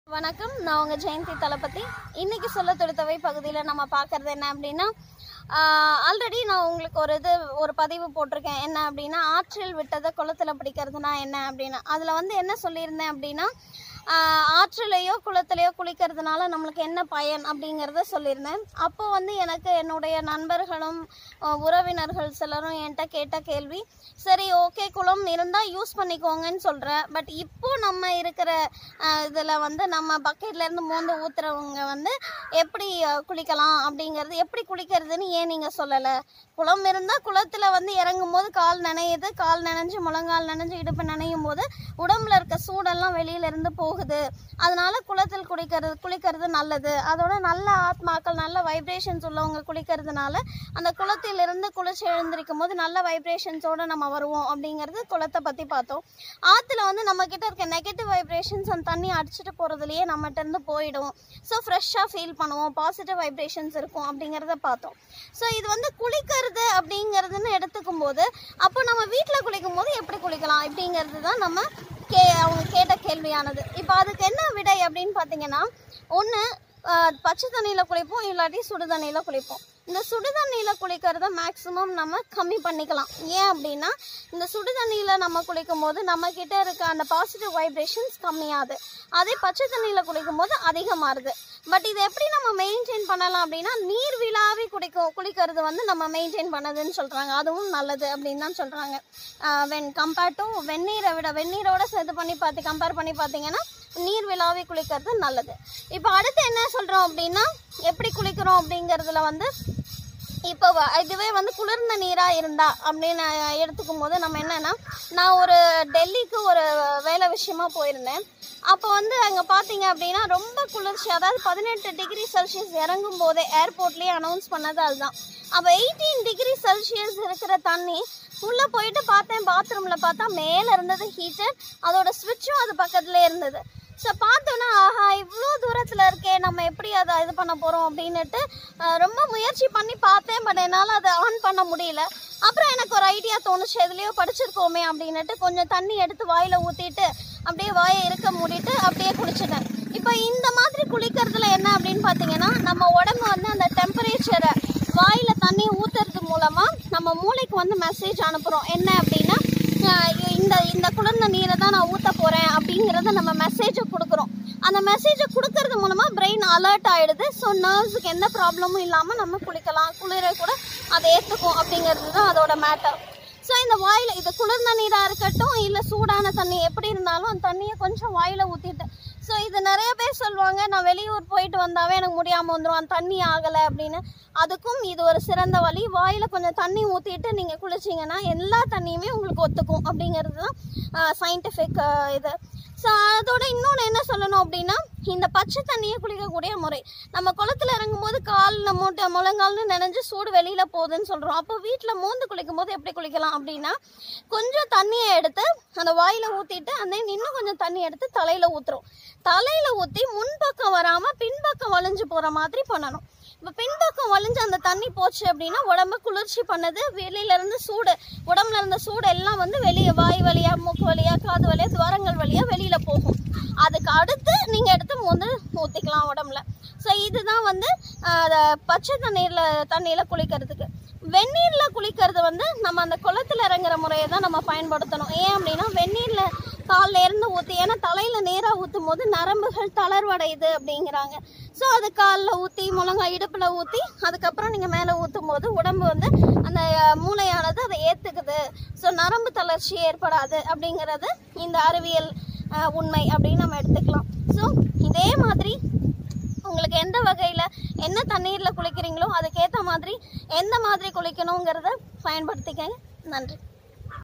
வணக்கம் நான் உங்கள் ஜெயந்தி தளபதி இன்னைக்கு சொல்ல தொடுத்தவை பகுதியில் நம்ம பார்க்கறது என்ன அப்படின்னா ஆல்ரெடி நான் உங்களுக்கு ஒரு இது ஒரு பதிவு போட்டிருக்கேன் என்ன அப்படின்னா ஆற்றில் விட்டதை குளத்தில் பிடிக்கிறதுனா என்ன அப்படின்னா அதில் வந்து என்ன சொல்லியிருந்தேன் அப்படின்னா ஆஹ் ஆற்றிலேயோ குளத்திலேயோ குளிக்கிறதுனால நம்மளுக்கு என்ன பயன் அப்படிங்கிறத சொல்லியிருந்தேன் அப்போ வந்து எனக்கு என்னுடைய நண்பர்களும் ஆஹ் உறவினர்கள் சிலரும் என்கிட்ட கேட்ட கேள்வி சரி ஓகே குளம் இருந்தால் யூஸ் பண்ணிக்கோங்கன்னு சொல்கிறேன் பட் இப்போ நம்ம இருக்கிற இதில் வந்து நம்ம பக்கெட்லேருந்து மோந்து ஊற்றுறவங்க வந்து எப்படி ஆஹ் குளிக்கலாம் அப்படிங்கிறது எப்படி குளிக்கிறதுன்னு ஏன் நீங்கள் சொல்லலை குளம் இருந்தால் குளத்தில் வந்து இறங்கும் போது கால் நனையுது கால் நனைஞ்சு முழங்கால் நனைஞ்சு இடுப்பு நனையும் போது உடம்புல இருக்க சூடெல்லாம் வெளியில இருந்து போகுது அதனால குளத்தில் குளிக்கிறது குளிக்கிறது நல்லது அதோட நல்ல ஆத்மாக்கள் நல்ல வைப்ரேஷன்ஸ் உள்ளவங்க குளிக்கிறதுனால அந்த குளத்திலிருந்து குளிச்சு எழுந்திருக்கும் போது நல்ல வைப்ரேஷன்ஸோட நம்ம வருவோம் அப்படிங்கிறது குளத்தை பற்றி பார்த்தோம் ஆற்றுல வந்து நம்ம கிட்ட இருக்க நெகட்டிவ் வைப்ரேஷன்ஸ் அந்த தண்ணி அடிச்சுட்டு போகிறதுலையே நம்மகிட்ட இருந்து போயிடும் ஸோ ஃப்ரெஷ்ஷாக ஃபீல் பண்ணுவோம் பாசிட்டிவ் வைப்ரேஷன்ஸ் இருக்கும் அப்படிங்கிறத பார்த்தோம் ஸோ இது வந்து குளிக்கிறது அப்படிங்கிறதுன்னு எடுத்துக்கும் போது அப்போ நம்ம வீட்டில் குளிக்கும் போது எப்படி குளிக்கலாம் இப்படிங்கிறது தான் நம்ம கே அவங்க கேட்ட கேள்வியானது இப்போ அதுக்கு என்ன விடை அப்படின்னு பார்த்தீங்கன்னா ஒன்று பச்சை தண்ணியில் குளிப்போம் இல்லாட்டி சுடு தண்ணியில் குளிப்போம் இந்த சுடு தண்ணியில் குளிக்கிறத மேக்ஸிமம் நம்ம கம்மி பண்ணிக்கலாம் ஏன் அப்படின்னா இந்த சுடு தண்ணியில் நம்ம குளிக்கும் போது நம்ம கிட்ட இருக்க அந்த பாசிட்டிவ் வைப்ரேஷன்ஸ் கம்மியாகுது அதே பச்சை தண்ணியில் குளிக்கும் போது அதிகமாகுது பட் இதை எப்படி நம்ம மெயின்டைன் பண்ணலாம் அப்படின்னா நீர் விழாவி குடிக்கும் குளிக்கிறது வந்து நம்ம மெயின்டைன் பண்ணதுன்னு சொல்கிறாங்க அதுவும் நல்லது அப்படின்னு தான் சொல்கிறாங்க வென் கம்பேர்ட் டு வெந்நீரை விட வெந்நீரோட சேர்த்து பண்ணி பார்த்து கம்பேர் பண்ணி பார்த்தீங்கன்னா நீர் விழாவி குளிக்கிறது நல்லது இப்போ அடுத்து என்ன சொல்கிறோம் அப்படின்னா எப்படி குளிக்கிறோம் அப்படிங்கிறதுல வந்து இப்போ வ- இதுவே வந்து குளிர்ந்த நீராக இருந்தா அப்படின்னு எடுத்துக்கும் போது நம்ம என்னன்னா நான் ஒரு டெல்லிக்கு ஒரு வேலை விஷயமா போயிருந்தேன் அப்போ வந்து அங்கே பார்த்தீங்க அப்படின்னா ரொம்ப குளிர்ச்சி அதாவது பதினெட்டு டிகிரி செல்சியஸ் இறங்கும் போதே ஏர்போர்ட்லேயே அனௌன்ஸ் பண்ணது அதுதான் அப்போ எயிட்டீன் டிகிரி செல்சியஸ் இருக்கிற தண்ணி உள்ளே போயிட்டு பார்த்தேன் பாத்ரூமில் பார்த்தா மேலே இருந்தது ஹீட்டர் அதோட ஸ்விட்சும் அது பக்கத்துலேயே இருந்தது ஸோ பார்த்தோன்னா ஆஹா இவ்வளோ தூரத்தில் இருக்கே நம்ம எப்படி அதை இது பண்ண போகிறோம் அப்படின்னுட்டு அஹ், ரொம்ப முயற்சி பண்ணி பார்த்தேன் பட் என்னால் அதை ஆன் பண்ண முடியல அப்புறம் எனக்கு ஒரு ஐடியா தோணுச்சு எதுலேயோ படிச்சிருக்கோமே அப்படின்னுட்டு கொஞ்சம் தண்ணி எடுத்து வாயில் ஊற்றிட்டு அப்படியே வாயை இருக்க மூடிட்டு அப்படியே குளிச்சிட்டேன் இப்போ இந்த மாதிரி குளிக்கிறதுல என்ன அப்படின்னு பார்த்தீங்கன்னா நம்ம உடம்பு வந்து அந்த டெம்பரேச்சரை வாயில் தண்ணி ஊற்றுறது மூலமாக நம்ம மூளைக்கு வந்து மெசேஜ் அனுப்புகிறோம் என்ன அப்படின்னா ஆஹ் இந்த இந்த குளிர்ந்த நீரை தான் நான் ஊற்ற போகிறேன் அப்படிங்கிறத நம்ம மெசேஜை கொடுக்குறோம் அந்த மெசேஜை கொடுக்கறது மூலமாக பிரெயின் அலர்ட் ஆகிடுது ஸோ நர்வ்ஸுக்கு எந்த ப்ராப்ளமும் இல்லாமல் நம்ம குளிக்கலாம் குளிர கூட அதை ஏற்றுக்கும் அப்படிங்கிறது தான் அதோட மேட்டர் ஸோ இந்த வாயில் இது குளிர்ந்த நீராக இருக்கட்டும் இல்லை சூடான தண்ணி எப்படி இருந்தாலும் அந்த தண்ணியை கொஞ்சம் வாயில் ஊற்றிட்டு ஸோ இது நிறைய பேர் சொல்லுவாங்க நான் வெளியூர் போயிட்டு வந்தாவே எனக்கு முடியாமல் வந்துடும் அந்த தண்ணி ஆகலை அப்படின்னு அதுக்கும் இது ஒரு சிறந்த வழி வாயில் கொஞ்சம் தண்ணி ஊற்றிட்டு நீங்கள் குளிச்சிங்கன்னா எல்லா தண்ணியுமே உங்களுக்கு ஒத்துக்கும் அப்படிங்கிறது தான் சயின்டிஃபிக் இது ஸோ அதோட இன்னொன்று என்ன சொல்லணும் அப்படின்னா இந்த பச்சை தண்ணியை குளிக்கக்கூடிய முறை நம்ம குளத்துல இறங்கும்போது காலில் மூட்டை முழங்கால்னு நினைஞ்சு சூடு வெளியில் போகுதுன்னு சொல்கிறோம் அப்போ வீட்டில் மூந்து குளிக்கும் போது எப்படி குளிக்கலாம் அப்படின்னா கொஞ்சம் தண்ணியை எடுத்து அந்த வாயில் ஊற்றிட்டு அந்த இன்னும் கொஞ்சம் தண்ணி எடுத்து தலையில் ஊற்றுறோம் தலையில் ஊற்றி முன்பக்கம் வராமல் பின்பக்கம் வளைஞ்சு போகிற மாதிரி பண்ணணும் இப்போ பின்பக்கம் வளைஞ்சு அந்த தண்ணி போச்சு அப்படின்னா உடம்ப குளிர்ச்சி பண்ணுது வெளியில இருந்து சூடு உடம்புல இருந்த சூடு எல்லாம் வந்து வெளியே வாய் வழியா மூக்கு வழியா காது வழியா துவாரங்கள் வழியா வெளியில போகும் அதுக்கு அடுத்து நீங்க எடுத்து வந்து ஊத்திக்கலாம் உடம்புல ஸோ இதுதான் வந்து ஆஹ், அத பச்சை தண்ணீர்ல தண்ணியில குளிக்கிறதுக்கு வெந்நீர்ல குளிக்கிறது வந்து நம்ம அந்த குளத்துல இறங்குற முறையை தான் நம்ம பயன்படுத்தணும் ஏன் அப்படின்னா வெந்நீர்ல கால்ல இருந்து ஊற்றி ஏன்னா தலையில நேராக ஊற்றும் போது நரம்புகள் தளர்வடையுது அப்படிங்கிறாங்க ஸோ அது காலில் ஊற்றி முழங்காய் இடுப்பில் ஊற்றி அதுக்கப்புறம் நீங்கள் மேலே ஊற்றும் போது உடம்பு வந்து அந்த அஹ், மூளையானது அதை ஏற்றுக்குது ஸோ நரம்பு தளர்ச்சி ஏற்படாது அப்படிங்கிறது இந்த அறிவியல் அஹ், உண்மை அப்படின்னு நம்ம எடுத்துக்கலாம் ஸோ இதே மாதிரி உங்களுக்கு எந்த வகையில் என்ன தண்ணீரில் குளிக்கிறீங்களோ அதுக்கேற்ற மாதிரி எந்த மாதிரி குளிக்கணுங்கிறத பயன்படுத்திக்கங்க நன்றி